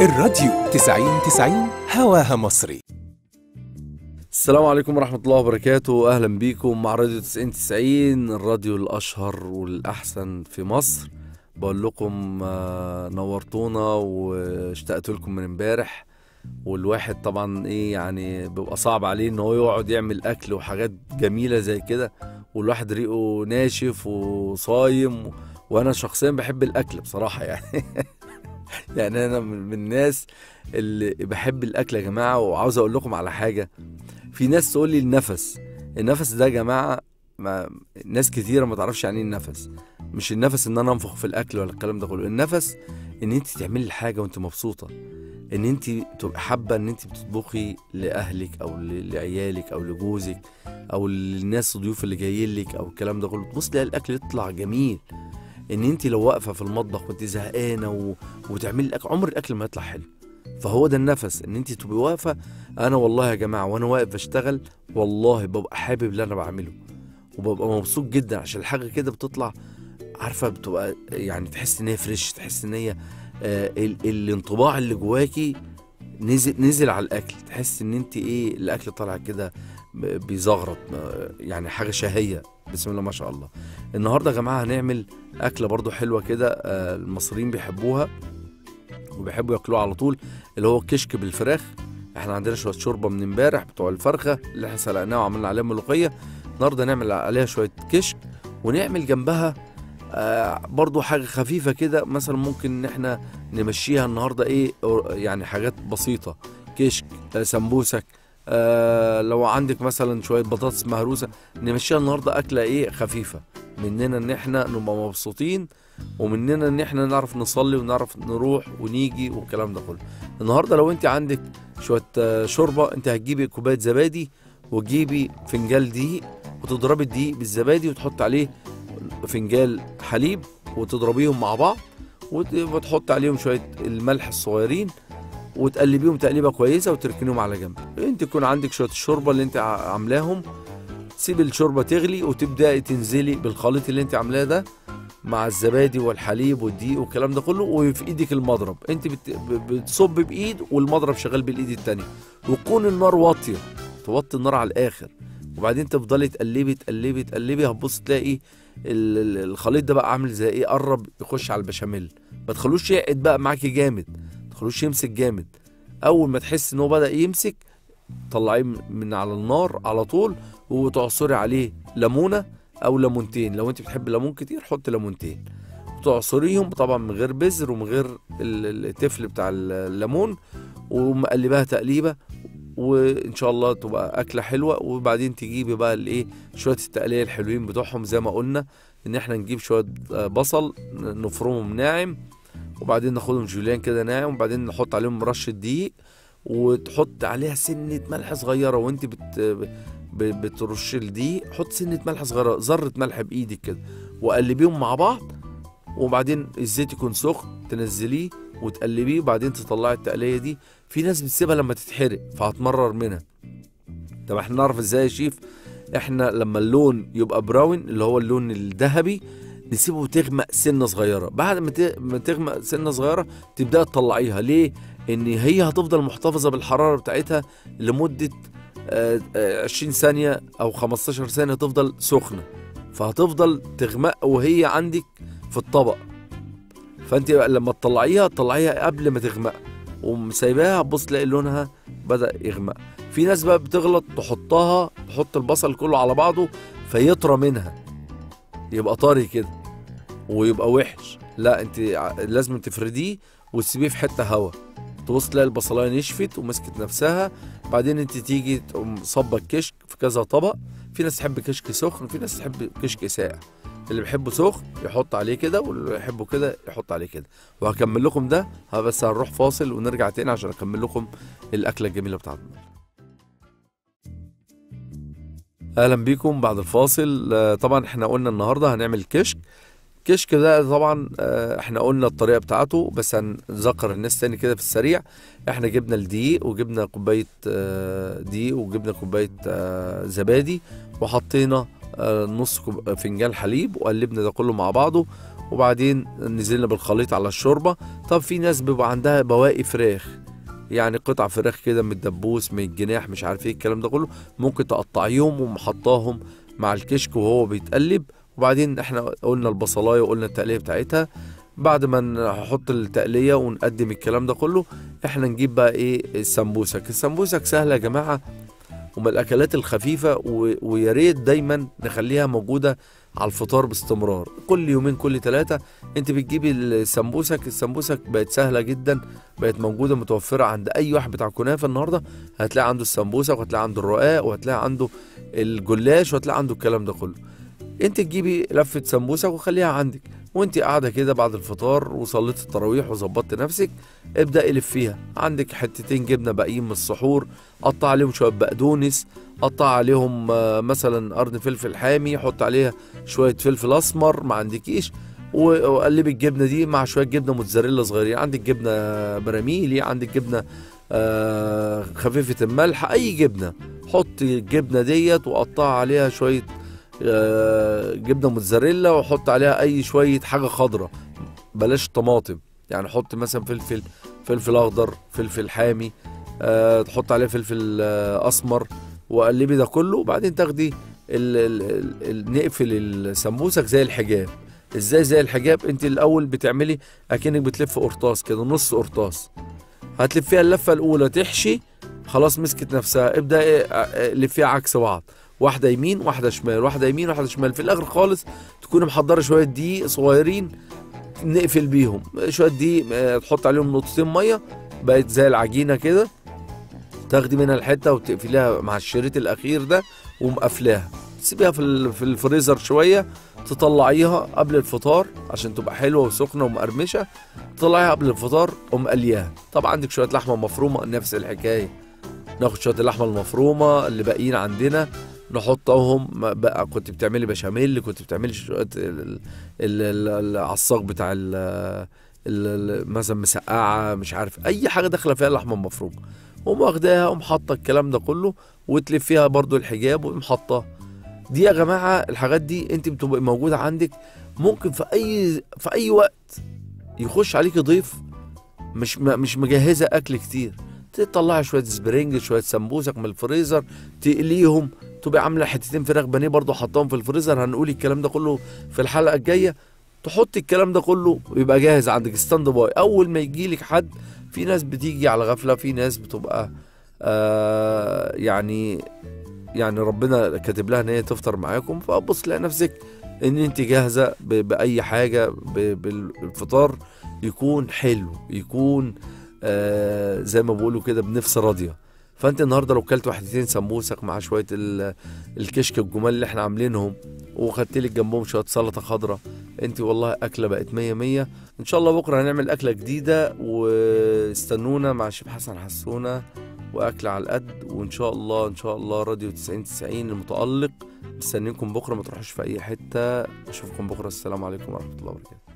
الراديو 90 90 هواها مصري السلام عليكم ورحمة الله وبركاته أهلا بيكم مع راديو 90 90 الراديو الأشهر والأحسن في مصر بقول لكم آه، نورتونا واشتقت لكم من امبارح والواحد طبعا ايه يعني بيبقى صعب عليه ان هو يقعد يعمل اكل وحاجات جميلة زي كده والواحد ريقه ناشف وصايم وانا شخصيا بحب الاكل بصراحة يعني يعني انا من من الناس اللي بحب الاكل يا جماعة وعاوز اقول لكم على حاجة في ناس تقول لي النفس النفس ده يا جماعه ما ناس كتيره ما تعرفش يعني ايه النفس مش النفس ان انا انفخ في الاكل ولا الكلام ده كله النفس ان انت تعملي الحاجه وانت مبسوطه ان انت تبقى حابه ان انت بتطبخي لاهلك او ل- لعيالك او لجوزك او للناس الضيوف اللي جايين لك او الكلام ده كله تبص تلاقي الاكل يطلع جميل ان انت لو واقفه في المطبخ وانت زهقانه و... وتعملي الاكل عمر الاكل ما يطلع حلو فهو ده النفس ان انت تبقي واقفه انا والله يا جماعه وانا واقف بشتغل والله ببقى حابب اللي انا بعمله وببقى مبسوط جدا عشان الحاجه كده بتطلع عارفه بتبقى يعني تحس ان هي فريش تحس ان هي آه ال- الانطباع اللي جواكي نزل نزل على الاكل تحس ان انت ايه الاكل طالع كده ب- بيزغرط آه، يعني حاجه شهيه بسم الله ما شاء الله النهارده يا جماعه هنعمل اكله برضو حلوه كده آه، المصريين بيحبوها وبيحبوا ياكلوها على طول اللي هو كشك بالفراخ احنا عندنا شويه شوربه من امبارح بتوع الفرخه اللي احنا سلقناها وعملنا عليها ملوخيه النهارده نعمل عليها شويه كشك ونعمل جنبها آه برضو حاجه خفيفه كده مثلا ممكن ان احنا نمشيها النهارده ايه أو- يعني حاجات بسيطه كشك آه سمبوسك آه لو عندك مثلا شويه بطاطس مهروسه نمشيها النهارده اكله ايه خفيفه مننا ان احنا نبقى مبسوطين ومننا ان احنا نعرف نصلي ونعرف نروح ونيجي والكلام ده كله النهارده لو انت عندك شويه آه، شوربه انت هتجيبي كوبايه زبادي وتجيبي فنجان دقيق وتضربي الدقيق بالزبادي وتحط عليه فنجان حليب وتضربيهم مع بعض وت- وتحط عليهم شويه الملح الصغيرين وتقلبيهم تقليبه كويسه وتركنيهم على جنب انت يكون عندك شويه الشوربه اللي انت ع- عاملاهم تسيب الشوربه تغلي وتبداي تنزلي بالخليط اللي انت عاملاه ده مع الزبادي والحليب والدقيق والكلام ده كله وفي ايدك المضرب انت بت... ب- بتصب بايد والمضرب شغال بالايد التانية وتكون النار واطيه توطي النار على الاخر وبعدين تفضلي تقلبي تقلبي تقلبي هتبص تلاقي ال- ال- الخليط ده بقى عامل زي ايه قرب يخش على البشاميل ما تخلوش يقعد بقى معاكي جامد ما تخلوش يمسك جامد اول ما تحس ان هو بدا يمسك طلعيه من- من على النار على طول وتعصري عليه ليمونه او ليمونتين لو انت بتحب ليمون كتير حط ليمونتين تعصريهم طبعا من غير بذر ومن غير ال- التفل بتاع الليمون ومقلباها تقليبه وان شاء الله تبقى اكله حلوه وبعدين تجيبي بقى الايه شويه التقليه الحلوين بتوعهم زي ما قلنا ان احنا نجيب شويه آه، بصل ن- نفرمهم ناعم وبعدين ناخدهم جوليان كده ناعم وبعدين نحط عليهم رشه دقيق وتحط عليها سنه ملح صغيره وانت بت ب- بترش الدقيق حط سنه ملح صغيره ذره ملح بايدك كده وقلبيهم مع بعض وبعدين الزيت يكون سخن تنزليه وتقلبيه وبعدين تطلعي التقليه دي في ناس بتسيبها لما تتحرق فهتمرر منها طب احنا نعرف ازاي يا شيف احنا لما اللون يبقى براون اللي هو اللون الذهبي نسيبه تغمق سنه صغيره بعد ما ت- ما تغمق سنه صغيره تبدا تطلعيها ليه ان هي هتفضل محتفظه بالحراره بتاعتها لمده آه، آه، 20 ثانيه او 15 ثانيه تفضل سخنه فهتفضل تغمق وهي عندك في الطبق فانت لما تطلعيها تطلعيها قبل ما تغمق ومسايباها تبص تلاقي لونها بدا يغمق في ناس بقى بتغلط تحطها تحط البصل كله على بعضه فيطرى منها يبقى طري كده ويبقى وحش لا انت ع- لازم تفرديه وتسيبيه في حته هوا تبص تلاقي البصلايه نشفت ومسكت نفسها بعدين انت تيجي تقوم صبك كشك في كذا طبق في ناس تحب كشك سخن في ناس تحب كشك ساقع اللي بيحبه سخن يحط عليه كده واللي يحبه كده يحط عليه كده وهكمل لكم ده ها بس هنروح فاصل ونرجع تاني عشان اكمل لكم الاكله الجميله بتاعتنا اهلا بيكم بعد الفاصل آه، طبعا احنا قلنا النهارده هنعمل كشك كشك ده طبعا آه، احنا قلنا الطريقه بتاعته بس هنذكر الناس تاني كده في السريع احنا جبنا الدقيق وجبنا كوبايه آه، دقيق وجبنا كوبايه آه، زبادي وحطينا آه، نص كوب- فنجان حليب وقلبنا ده كله مع بعضه وبعدين نزلنا بالخليط على الشوربه طب في ناس بيبقى عندها بواقي فراخ يعني قطع فراخ كده من الدبوس من الجناح مش عارف ايه الكلام ده كله ممكن تقطعيهم ومحطاهم مع الكشك وهو بيتقلب وبعدين احنا قلنا البصلايه وقلنا التقليه بتاعتها بعد ما نحط التقليه ونقدم الكلام ده كله احنا نجيب بقى ايه السمبوسك السمبوسك سهله يا جماعه ومن الاكلات الخفيفه و... ويا ريت دايما نخليها موجوده على الفطار باستمرار كل يومين كل ثلاثه انت بتجيبي السمبوسك السمبوسك بقت سهله جدا بقت موجوده متوفره عند اي واحد بتاع كنافه النهارده هتلاقي عنده السمبوسك وهتلاقي عنده الرقاق وهتلاقي عنده الجلاش وهتلاقي عنده الكلام ده كله انت تجيبي لفه سمبوسك وخليها عندك وانت قاعده كده بعد الفطار وصليت التراويح وظبطت نفسك ابدا الف فيها عندك حتتين جبنه باقيين من السحور قطع عليهم شويه بقدونس قطع عليهم آه، مثلا قرن فلفل حامي حط عليها شويه فلفل اسمر ما عندكيش و- وقلبي الجبنه دي مع شويه جبنه موتزاريلا صغيرين عندك جبنه براميلي عندك جبنه آه، خفيفه الملح اي جبنه حط الجبنه ديت وقطع عليها شويه آه، جبنه موتزاريلا وحط عليها اي شويه حاجه خضراء بلاش طماطم يعني حط مثلا فلفل فلفل اخضر فلفل حامي أه تحط عليه فلفل آه، اسمر وقلبي ده كله وبعدين تاخدي ال ال ال ال نقفل السمبوسك زي الحجاب ازاي زي الحجاب انت الاول بتعملي اكنك بتلف قرطاس كده نص قرطاس هتلفيها اللفه الاولى تحشي خلاص مسكت نفسها ابدا ايه، اه، لفيها عكس بعض واحده يمين واحده شمال واحده يمين واحده شمال في الاخر خالص تكوني محضره شويه دقيق صغيرين نقفل بيهم شويه دقيق اه، تحط عليهم نقطتين ميه بقت زي العجينه كده تاخدي منها الحته وتقفليها مع الشريط الاخير ده ومقفلاها تسيبيها في ال- في الفريزر شويه تطلعيها قبل الفطار عشان تبقى حلوه وسخنه ومقرمشه تطلعيها قبل الفطار ومقلياها طبعا عندك شويه لحمه مفرومه نفس الحكايه ناخد شويه اللحمه المفرومه اللي باقيين عندنا نحطهم بقى كنت بتعملي بشاميل كنت بتعملي شويه ال- ال- ال- العصاق بتاع ال ال- ال- مثلا مسقعه مش عارف اي حاجه داخله فيها لحمه مفرومه قوم واخداها قوم حاطه الكلام ده كله وتلفيها برضو الحجاب وقوم حاطاه دي يا جماعه الحاجات دي انت بتبقى موجوده عندك ممكن في اي في اي وقت يخش عليك ضيف مش م- مش مجهزه اكل كتير تطلعي شويه سبرينج شويه سمبوسك من الفريزر تقليهم تبقى عامله حتتين فراخ بانيه برضو حطاهم في الفريزر هنقول الكلام ده كله في الحلقه الجايه تحط الكلام ده كله ويبقى جاهز عندك ستاند باي اول ما يجي لك حد في ناس بتيجي على غفله في ناس بتبقى آه يعني يعني ربنا كاتب لها ان هي تفطر معاكم فبص تلاقي نفسك ان انت جاهزه ب- باي حاجه ب- بالفطار يكون حلو يكون آه زي ما بيقولوا كده بنفس راضيه فانت النهارده لو كلت واحدتين سمبوسك مع شويه ال- الكشك الجمال اللي احنا عاملينهم وخدت لك جنبهم شويه سلطه خضراء انت والله اكله بقت مية مية ان شاء الله بكره هنعمل اكله جديده واستنونا مع الشيف حسن حسونه واكل على القد وان شاء الله ان شاء الله راديو 90 90 المتالق مستنيكم بكره ما تروحوش في اي حته اشوفكم بكره السلام عليكم ورحمه الله وبركاته